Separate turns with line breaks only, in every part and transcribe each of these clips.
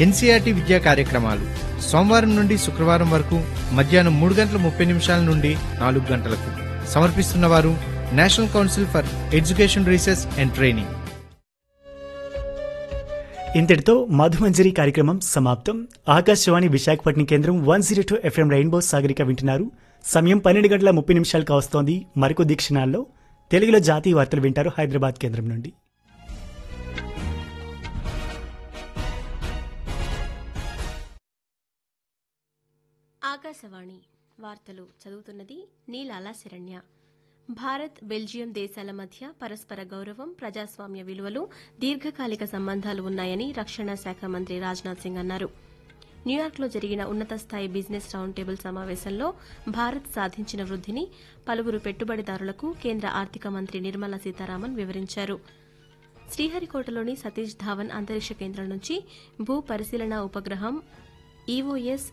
NCERT విద్యా కార్యక్రమాలు సోమవారం నుండి శుక్రవారం వరకు మధ్యాహ్నం మూడు గంటల ముప్పై నిమిషాల నుండి నాలుగు గంటలకు సమర్పిస్తున్నవారు National Council for Education Research and Training
ఇంతటితో మధుమంజరి కార్యక్రమం సమాప్తం ఆకాశవాణి విశాఖపట్నం కేంద్రం one zero two FM rainbow Sagarika వింటున్నారు సమయం పన్నెండు గంటల ముప్పై నిమిషాలు కావస్తోంది మరికొద్ది క్షణాల్లో తెలుగులో జాతీయ వార్తలు వింటారు హైదరాబాద్ కేంద్రం నుండి
ఆకాశవాణి వార్తలు చదువుతున్నది నీలాల శరణ్య భారత్ బెల్జియం దేశాల మధ్య పరస్పర గౌరవం ప్రజాస్వామ్య విలువలు దీర్ఘకాలిక సంబంధాలు ఉన్నాయని రక్షణ శాఖ మంత్రి రాజ్నాథ్ సింగ్ అన్నారు న్యూయార్క్లో జరిగిన ఉన్నత స్థాయి బిజినెస్ రౌండ్ టేబుల్ సమావేశంలో భారత్ సాధించిన వృద్ధిని పలువురు పెట్టుబడిదారులకు కేంద్ర ఆర్థిక మంత్రి నిర్మలా సీతారామన్ వివరించారు శ్రీహరికోటలోని సతీష్ ధావన్ అంతరిక్ష కేంద్రం నుంచి భూ పరిశీలన ఉపగ్రహం ఈఓఎస్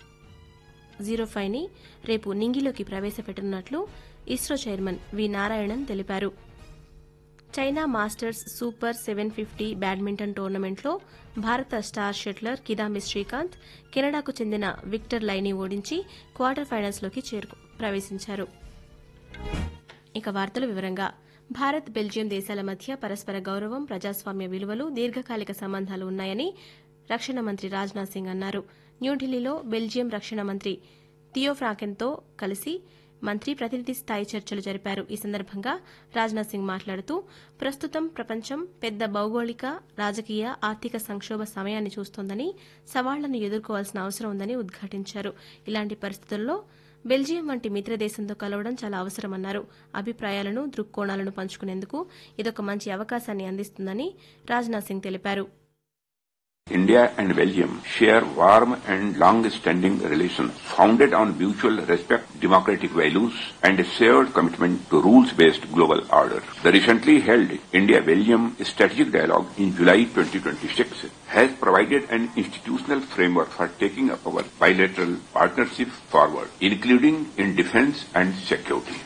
జీరో ఫైవ్ ని రేపు నింగిలోకి ప్రవేశపెట్టనున్నట్లు ఇస్రో చైర్మన్ వి నారాయణన్ తెలిపారు China masters super seven fifty badminton టోర్నమెంట్లో భారత స్టార్ షట్లర్ కిదాంబి శ్రీకాంత్ కెనడాకు చెందిన విక్టర్ లైని ఓడించి క్వార్టర్ ఫైనల్స్లోకి చేరుకు ప్రవేశించారు ఇక వార్తల వివరంగా భారత్ బెల్జియం దేశాల మధ్య పరస్పర గౌరవం ప్రజాస్వామ్య విలువలు దీర్ఘకాలిక సంబంధాలు ఉన్నాయని రక్షణ మంత్రి రాజ్నాథ్ సింగ్ అన్నారు న్యూఢిల్లీలో బెల్జియం రక్షణ మంత్రి థియో ఫ్రాకెన్తో కలిసి మంత్రి ప్రతినిధి స్థాయి చర్చలు జరిపారు ఈ సందర్భంగా రాజ్నాథ్ సింగ్ మాట్లాడుతూ ప్రస్తుతం ప్రపంచం పెద్ద భౌగోళిక రాజకీయ ఆర్థిక సంక్షోభ సమయాన్ని చూస్తోందని సవాళ్లను ఎదుర్కోవాల్సిన అవసరం ఉందని ఉద్ఘాటించారు ఇలాంటి పరిస్థితుల్లో బెల్జియం వంటి మిత్రదేశంతో కలవడం చాలా అవసరమన్నారు అభిప్రాయాలను దృక్కోణాలను పంచుకునేందుకు ఇదొక మంచి అవకాశాన్ని అందిస్తుందని రాజ్నాథ్ సింగ్ తెలిపారు
India and Belgium share warm and long-standing relations founded on mutual respect, democratic values, and a shared commitment to rules-based global order. The recently held India-Belgium Strategic Dialogue in July 2026 has provided an institutional framework for taking up our bilateral partnership forward, including in defense and security.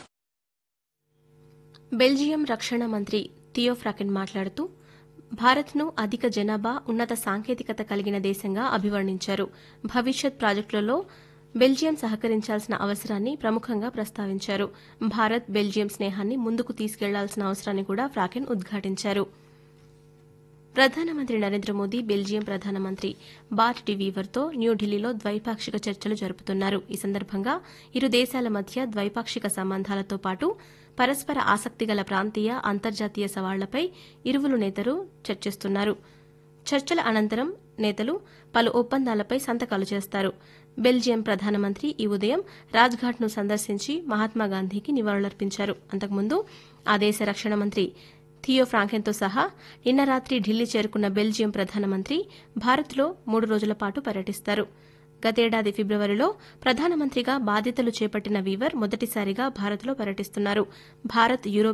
Belgium రక్షణ మంత్రి Theo Francken మాట్లాడుతూ భారత్ను అధిక జనాభా ఉన్నత సాంకేతికత కలిగిన దేశంగా అభివర్ణించారు భవిష్యత్ ప్రాజెక్టులలో బెల్జియం సహకరించాల్సిన అవసరాన్ని ప్రముఖంగా ప్రస్తావించారు భారత్ బెల్జియం స్నేహాన్ని ముందుకు తీసుకెళ్లాల్సిన అవసరాన్ని కూడా ఫ్రాకెన్ ఉద్ఘాటించారు ప్రధానమంత్రి నరేంద్ర మోదీ బెల్జియం ప్రధానమంత్రి బాట్ డివీవర్తో న్యూఢిల్లీలో ద్వైపాక్షిక చర్చలు జరుపుతున్నారు ఈ సందర్భంగా ఇరు దేశాల మధ్య ద్వైపాక్షిక సంబంధాలతో పాటు పరస్పర ఆసక్తిగల ప్రాంతీయ అంతర్జాతీయ సవాళ్లపై ఇరువురు నేతలు చర్చిస్తున్నారు చర్చల అనంతరం నేతలు పలు ఒప్పందాలపై సంతకాలు చేస్తారు బెల్జియం ప్రధానమంత్రి ఈ ఉదయం రాజ్ఘాట్ను సందర్శించి మహాత్మాగాంధీకి నివాళులర్పించారు అంతకుముందు ఆ దేశ రక్షణ మంత్రి థియో ఫ్రాంకెన్తో సహా నిన్న రాత్రి ఢిల్లీ చేరుకున్న బెల్జియం ప్రధానమంత్రి భారత్లో మూడు రోజుల పాటు పర్యటిస్తారు గతేడాది ఫిబ్రవరిలో ప్రధానమంత్రిగా బాధ్యతలు చేపట్టిన వీవర్ మొదటిసారిగా భారత్లో పర్యటిస్తున్నారు భారత్ యూరో